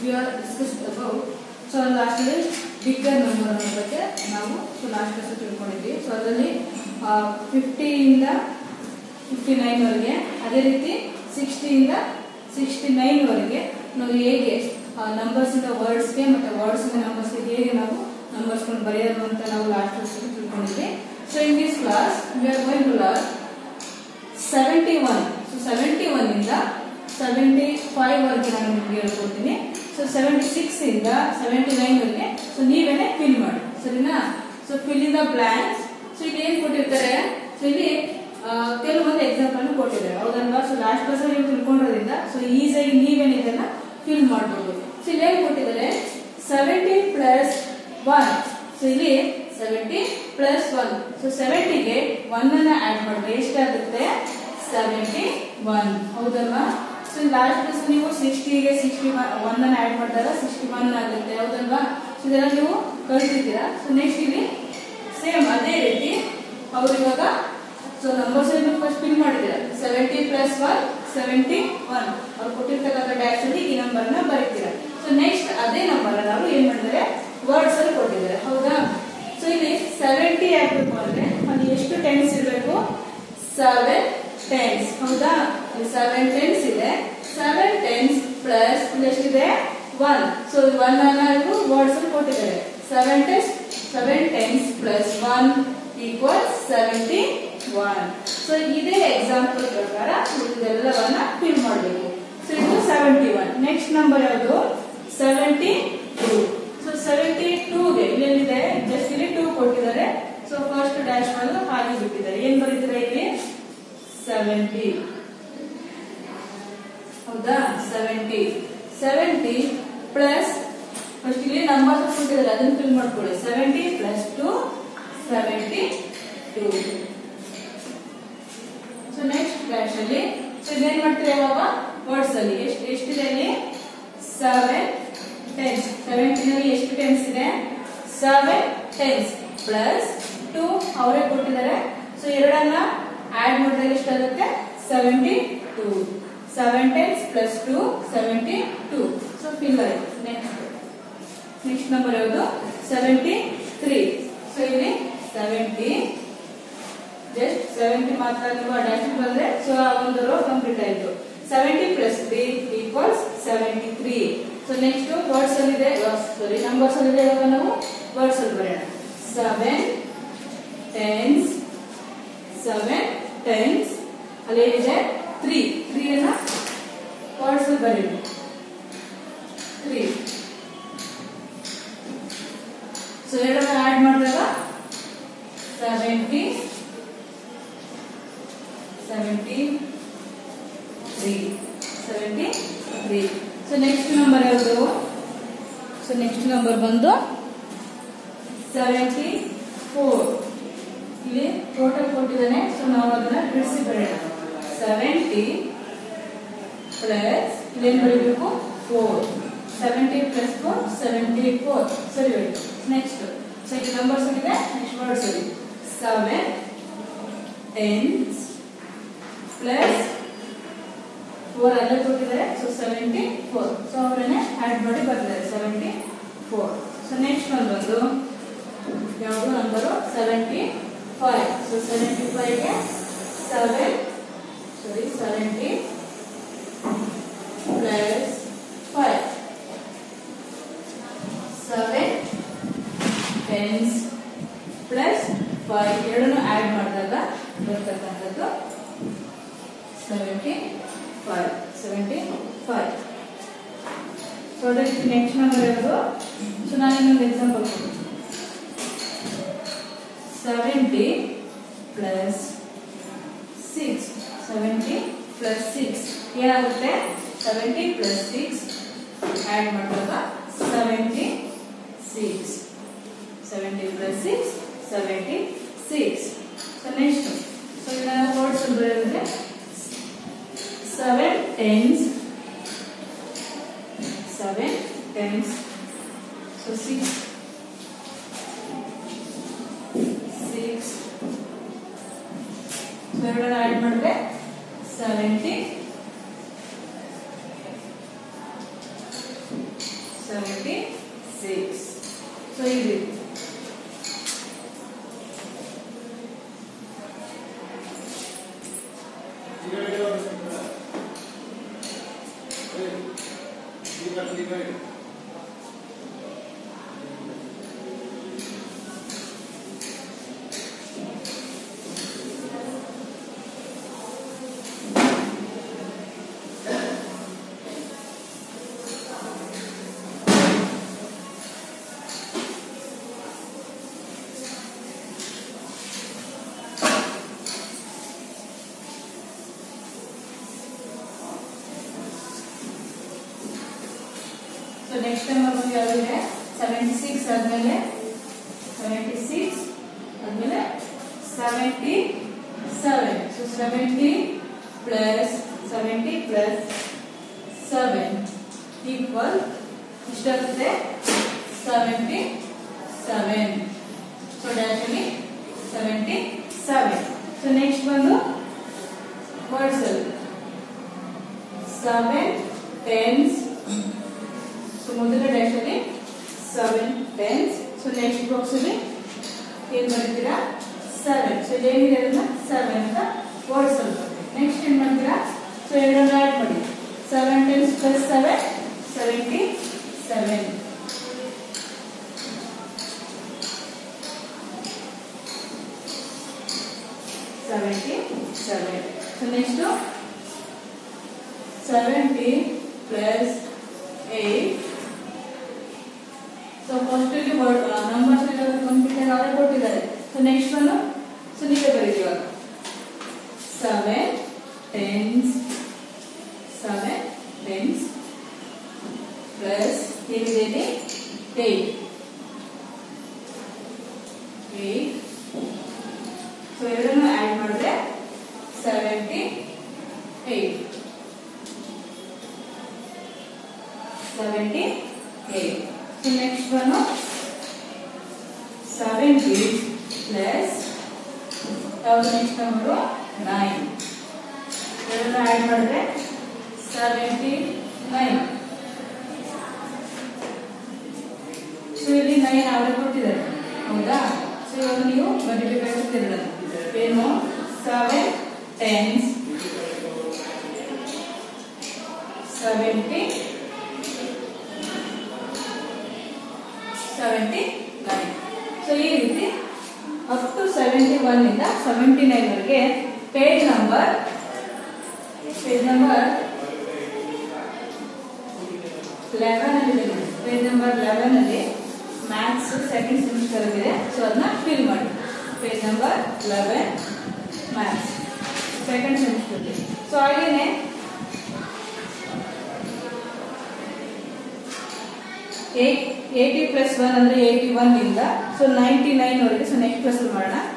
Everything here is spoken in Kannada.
V are discuss about so ಲಾಸ್ಟಲ್ಲಿ ಬಿಗ್ಗರ್ ನಂಬರ್ ಅನ್ನೋ ಬಗ್ಗೆ ನಾವು ಸೊ ಲಾಸ್ಟ್ ಕ್ಲಾಸ್ ತಿಳ್ಕೊಂಡಿದ್ವಿ ಸೊ ಅದರಲ್ಲಿ ಫಿಫ್ಟಿಯಿಂದ ಫಿಫ್ಟಿ ನೈನ್ವರೆಗೆ ಅದೇ ರೀತಿ ಸಿಕ್ಸ್ಟಿಯಿಂದ ಸಿಕ್ಸ್ಟಿ ನೈನ್ವರೆಗೆ ನಾವು ಹೇಗೆ ನಂಬರ್ಸಿಂದ ವರ್ಡ್ಸ್ಗೆ ಮತ್ತು ವರ್ಡ್ಸಿಂದ ನಂಬರ್ಸ್ಗೆ ಹೇಗೆ ನಾವು ನಂಬರ್ಸ್ಕೊಂಡು ಬರೆಯೋದು ಅಂತ ನಾವು ಲಾಸ್ಟ್ ಕ್ಲಾಸಲ್ಲಿ ತಿಳ್ಕೊಂಡಿದ್ವಿ so in this class we are going to learn seventy one so seventy one ಇಂದ ಸೆವೆಂಟಿ ಫೈವ್ ವರೆಗೆ ನಾನು ನಿಮಗೆ ಹೇಳ್ಕೊಡ್ತೀನಿ ಸೊ ಸೆವೆಂಟಿ ಸಿಕ್ಸ್ ಇಂದ ಸೆವೆಂಟಿ ನೈನ್ ವರೆಗೆ ಸೊ ನೀವೇನೆ ಫಿಲ್ ಮಾಡಿ ಸರಿನಾ so fill in the blanks so ಇಲ್ಲಿ ಏನ್ ಕೊಟ್ಟಿರ್ತಾರೆ ಸೊ ಇಲ್ಲಿ ಆ, ಕೆಲವೊಂದು ಎಕ್ಸಾಂಪಲ್ ಕೊಟ್ಟಿದ್ದಾರೆ ಹೌದಲ್ವಾ ಸೊ ಲಾಸ್ಟ್ ಕ್ಲಾಸ್ ನೀವು ತಿಳ್ಕೊಂಡಿರೋದ್ರಿಂದ ಸೊ ಈಸಿಯಾಗಿ ನೀವೇನೆ ಇದನ್ನ ಫಿಲ್ ಮಾಡ್ಬೋದು ಸೊ ಇಲ್ಲಿ ಏನ್ ಕೊಟ್ಟಿದ್ದಾರೆ ಸೆವೆಂಟಿ ಪ್ಲಸ್ ಒನ್ ಸೊ ಇಲ್ಲಿ ಸೆವೆಂಟಿ ಪ್ಲಸ್ ಒನ್ ಸೊ ಸೆವೆಂಟಿಗೆ ಒನ್ ಅನ್ನ ಆಡ್ ಮಾಡಿದ್ರೆ ಎಷ್ಟಾಗುತ್ತೆ ಸೆವೆಂಟಿ ಒನ್ ಹೌದಲ್ವಾ ಸೊ ಲಾಸ್ಟ್ ಕ್ಲಾಸ್ ನೀವು ಸಿಕ್ಸ್ಟಿಗೆ ಸಿಕ್ಸ್ಟಿ ಒನ್ ಅನ್ನ ಆಡ್ ಮಾಡಿದಾಗ ಸಿಕ್ಸ್ಟಿ ಒನ್ ಆಗುತ್ತೆ ಹೌದಲ್ವಾ ಸೊ ಇದೆಲ್ಲ ನೀವು ಕಳ್ತಿದ್ದೀರಾ ಸೊ ನೆಕ್ಸ್ಟ್ ಇಲ್ಲಿ ಸೇಮ್ ಅದೇ ರೀತಿ ಅವ್ರು ಇವಾಗ ಸೊ ನಂಬರ್ಸ್ ಫಸ್ಟ್ ಫಿಲ್ ಮಾಡಿದ್ದೀರಾ seventy plus one seventy one ಅವ್ರು ಕೊಟ್ಟಿರ್ತಕ್ಕಂಥ ಡ್ಯಾಶ್ ಅಲ್ಲಿ ಈ ನಂಬರ್ ನ ಬರೀತೀರಾ ಸೊ ನೆಕ್ಸ್ಟ್ ಅದೇ ನಂಬರ್ ನಾವು ಏನ್ ಮಾಡಿದ್ದಾರೆ ವರ್ಡ್ಸ್ ಅಲ್ಲಿ ಕೊಟ್ಟಿದ್ದಾರೆ ಹೌದಾ ಸೊ ಇಲ್ಲಿ ಸೆವೆಂಟಿ ಆಗ್ಬೇಕು ಅಂದ್ರೆ ಅಲ್ಲಿ ಎಷ್ಟು ಟೆನ್ಸ್ ಇರಬೇಕು ಸೆವೆನ್ ಟೆನ್ಸ್ ಹೌದಾ ಸೆವೆನ್ ಟೆನ್ಸ್ ಇದೆ ಸೆವೆನ್ ಟೆನ್ಸ್ ಪ್ಲಸ್ ಎಷ್ಟಿದೆ ಒನ್ ಸೊ ಒನ್ ಅನ್ನ ಇವರು ವರ್ಡ್ಸ್ ಅಲ್ಲಿ ಕೊಟ್ಟಿದ್ದಾರೆ seven tens seven tens plus one equal seventy one so ಇದೇ ಎಕ್ಸಾಂಪಲ್ ಪ್ರಕಾರ ಇದೆಲ್ಲವನ್ನ ಫಿಲ್ ಮಾಡಬೇಕು ಸೊ ಇದು ಸೆವೆಂಟಿ ಒನ್ ನೆಕ್ಸ್ಟ್ ನಂಬರ್ ಯಾವುದು ಸೆವೆಂಟಿ ಟೂ ಸೊ ಸೆವೆಂಟಿ ಟೂಗೆ ಇಲ್ಲೆಲ್ಲಿದೆ ಜಸ್ಟ್ ಇಲ್ಲಿ ಟೂ ಕೊಟ್ಟಿದ್ದಾರೆ ಸೊ ಫಸ್ಟ್ ಡ್ಯಾಶ್ ಬಂದು ಹಾಗೆ ಬಿಟ್ಟಿದ್ದಾರೆ ಏನ್ ಬರೀತಾರೆ ಇಲ್ಲಿ ಸೆವೆಂಟಿ ಹೌದಾ ಸೆವೆಂಟಿ ಸೆವೆಂಟಿ ಪ್ಲಸ್ ಫಸ್ಟ್ ಇಲ್ಲಿ ನಂಬರ್ ಕೊಟ್ಟಿದ್ದಾರೆ ಅದನ್ನ ಫಿಲ್ ಮಾಡ್ಕೊಳ್ಳಿ seventy plus two seventy two so next dash ಅಲ್ಲಿ ಸೊ ಇದೇನ್ ಮಾಡ್ತೀರಾ ಇವಾಗ ವರ್ಡ್ಸ್ ಅಲ್ಲಿ ಎಷ್ಟು ಎಷ್ಟಿದೆ ಅಲ್ಲಿ ಸೆವೆನ್ ಟೆನ್ಸ್ ಸೆವೆಂಟಿನಲ್ಲಿ ಎಷ್ಟು ಟೆನ್ಸ್ ಇದೆ ಸೆವೆನ್ ಟೆನ್ಸ್ ಪ್ಲಸ್ ಟು ಅವರೇ ಕೊಟ್ಟಿದ್ದಾರೆ ಸೊ ಎರಡನ್ನ ಆಡ್ ಮಾಡಿದಾಗ ಎಷ್ಟಾಗುತ್ತೆ seventy two seven tens plus two seventy two so fill ಆಯ್ತು ನೆಕ್ಸ್ಟ್ ನೆಕ್ಸ್ಟ್ ನಂಬರ್ ಯಾವುದು ಸೆವೆಂಟಿ ತ್ರೀ ಸೊ ಇಲ್ಲಿ ಸೆವೆಂಟಿ ಜಸ್ಟ್ ಸೆವೆಂಟಿ ಮಾತ್ರ ನೀವು ಡ್ಯಾಶ್ ಬಂದ್ರೆ ಸೊ ಆ ಒಂದು ರೋ ಕಂಪ್ಲೀಟ್ ಆಯ್ತು seventy plus three equals seventy three so next words ಅಲ್ಲಿ ಇದೆ ಸಾರಿ ನಂಬರ್ಸ್ ಅಲ್ಲಿ ಇದೆ ಇವಾಗ ನಾವು ವರ್ಡ್ಸ್ ಅಲ್ಲಿ ಬರೆಯೋಣ ಸೆವೆನ್ ಟೆನ್ಸ್ ಸೆವೆನ್ ಟೆನ್ಸ್ ಅಲ್ಲಿ ಏನಿದೆ ತ್ರೀ ತ್ರೀ ಅನ್ನ ವರ್ಡ್ಸ್ ಅಲ್ಲಿ ಬರೆಯೋಣ ತ್ರೀ ಸೊ ಎರಡನ್ನ ಆಡ್ ಮಾಡಿದಾಗ seventy seventy three seventy three so next number ಯಾವುದು ಸೊ ನೆಕ್ಸ್ಟ್ ನಂಬರ್ ಬಂದು ಸೆವೆಂಟಿ ಫೋರ್ ಇಲ್ಲಿ ಟೋಟಲ್ ಕೊಟ್ಟಿದ್ದಾನೆ ಸೊ ನಾವು ಅದನ್ನ ಬಿಡಿಸಿ ಬರೆಯೋಣ ಸೆವೆಂಟಿ ಪ್ಲಸ್ ಇಲ್ಲೇನು ಬರೀಬೇಕು four seventy plus four seventy four ಸರಿ ಹೋಯ್ತು ನೆಕ್ಸ್ಟ್ ಸೊ ಇಲ್ಲಿ ನಂಬರ್ಸ್ ಇದೆ ನೆಕ್ಸ್ಟ್ ವರ್ಡ್ಸ್ ಅಲ್ಲಿ ಸೆವೆನ್ ಟೆನ್ಸ್ ಪ್ಲಸ್ ಫೋರ್ ಅಲ್ಲೇ ಕೊಟ್ಟಿದ್ದಾರೆ ಸೊ ಸೆವೆಂಟಿ ಫೋರ್ ಸೊ ಅವರನ್ನೇ ಆಡ್ ಮಾಡಿ ಬರ್ತಾರೆ ಸೆವೆಂಟಿ ಫೋರ್ ಸೊ ನೆಕ್ಸ್ಟ್ ಒಂದು ಬಂದು ಯಾವುದು number seventy five so seventy ಫೈವ್ಗೆ seven sorry seventy plus five seven tens plus five ಎರಡನ್ನು ಆಡ್ ಮಾಡಿದಾಗ ಬರ್ತಕ್ಕಂಥದ್ದು seventy five seventy five so ಅದೇ ರೀತಿ ನೆಕ್ಸ್ಟ್ ನಂಬರ್ ಯಾವುದು ಸೊ ನಾನು ಇನ್ನೊಂದು ಎಕ್ಸಾಂಪಲ್ ಕೊಡ್ತೀನಿ seventy plus six seventy plus six ಏನಾಗುತ್ತೆ ಸೆವೆಂಟಿ ಪ್ಲಸ್ ಸಿಕ್ಸ್ ಆ್ಯಡ್ ಮಾಡಿದಾಗ seventy six seventy plus six seventy six so next so ಇದನ್ನ ವರ್ಡ್ಸ್ ಬರೆಯೋದ್ರೆ seven tens seven tens so six six so ಎರಡನ್ನ ಆಡ್ ಮಾಡಿದ್ರೆ ಸೆವೆಂಟಿ ಸೊ ಈ ರೀತಿ ಸೊ ನೆಕ್ಸ್ಟ್ ಟೈಮ್ ಬಂದು ಯಾವ್ದಿದೆ ಸೆವೆಂಟಿ ಸಿಕ್ಸ್ ಆದ್ಮೇಲೆ ಸೆವೆಂಟಿ ಸಿಕ್ಸ್ ಆದ್ಮೇಲೆ seventy seven so seventy plus seventy plus seven equal ಇಷ್ಟಾಗುತ್ತೆ ಸೆವೆಂಟಿ ಸೆವೆನ್ ಸೊ ಡ್ಯಾಶಲ್ಲಿ ಸೆವೆಂಟಿ ಸೆವೆನ್ ಸೊ ನೆಕ್ಸ್ಟ್ ಬಂದು ವರ್ಡ್ಸ್ ಅಲ್ಲಿ ಸೆವೆನ್ ಟೆನ್ಸ್ ಸೊ ಮೊದಲ ಡ್ಯಾಶ್ ಅಲ್ಲಿ seven tens so next box ಅಲ್ಲಿ ಏನ್ ಬರ್ತೀರಾ ಸೆವೆನ್ ಸೊ ಏನಿದೆ ಅದನ್ನ ಸೆವೆನ್ ಅಂತ ವರ್ಡ್ಸ್ ಅಲ್ಲಿ ನೆಕ್ಸ್ಟ್ ಏನ್ ಮಾಡ್ತೀರಾ ಸೊ ಎರಡನ್ನ ಆಡ್ ಮಾಡಿ seven tens plus seven seventy seven seventy seven so next seventy plus eight so first ಇಲ್ಲಿ ನಂಬರ್ಸ್ ಕಂಪ್ಯೂಟರ್ ಅವರೇ ಕೊಟ್ಟಿದ್ದಾರೆ ಸೊ ನೆಕ್ಸ್ಟ್ ಒನ್ ಸೊ ನೀವೇ ಬರೀರಿ ಇವಾಗ seven tens seven tens plus ಏನಿದೆ ಇಲ್ಲಿ ಏಟ್ ಏಟ್ ಸೊ ಎರಡನ್ನು ಆಡ್ ಮಾಡಿದ್ರೆ seventy eight seventy eight so next one seventy plus ಯಾವುದು ನೆಕ್ಸ್ಟ್ ನಂಬರು ನೈನ್ ಎರಡನ್ನು ಆಡ್ ಮಾಡಿದ್ರೆ ಸೆವೆಂಟಿ ನೈನ್ ಸೊ ಇಲ್ಲಿ ನೈನ್ ಅವರೇ ಕೊಟ್ಟಿದ್ದಾರೆ ಹೌದಾ ಸೊ ಇವಾಗ ನೀವು ಬರೀಬೇಕಾಗುತ್ತೆ ಎರಡನ್ನು ಏನು seven tens seventy seventy nine so ಈ ರೀತಿ ಅಪ್ ಟು ಸೆವೆಂಟಿ ಒನ್ ಇಂದ ಸೆವೆಂಟಿ ನೈನ್ ವರೆಗೆ page number page number eleven ಅಲ್ಲಿ ಪೇಜ್ ನಂಬರ್ ಲೆವೆನ್ ಅಲ್ಲಿ ಮ್ಯಾಥ್ಸ್ ಸೆಕೆಂಡ್ ಸೆಮಿಸ್ಟರ್ ಇದೆ ಸೊ ಅದನ್ನ ಫಿಲ್ ಮಾಡಿ page number eleven maths second semester so ಹಾಗೇನೆ ಏಯ್ಟಿ ಪ್ಲಸ್ ಒನ್ ಅಂದ್ರೆ ಏಯ್ಟಿ ಒನ್ ಇಂದ ಸೊ ನೈಂಟಿ ನೈನ್ ವರೆಗೆ ಸೊ ನೆಕ್ಸ್ಟ್ ಕ್ಲಾಸ್ ಮಾಡೋಣ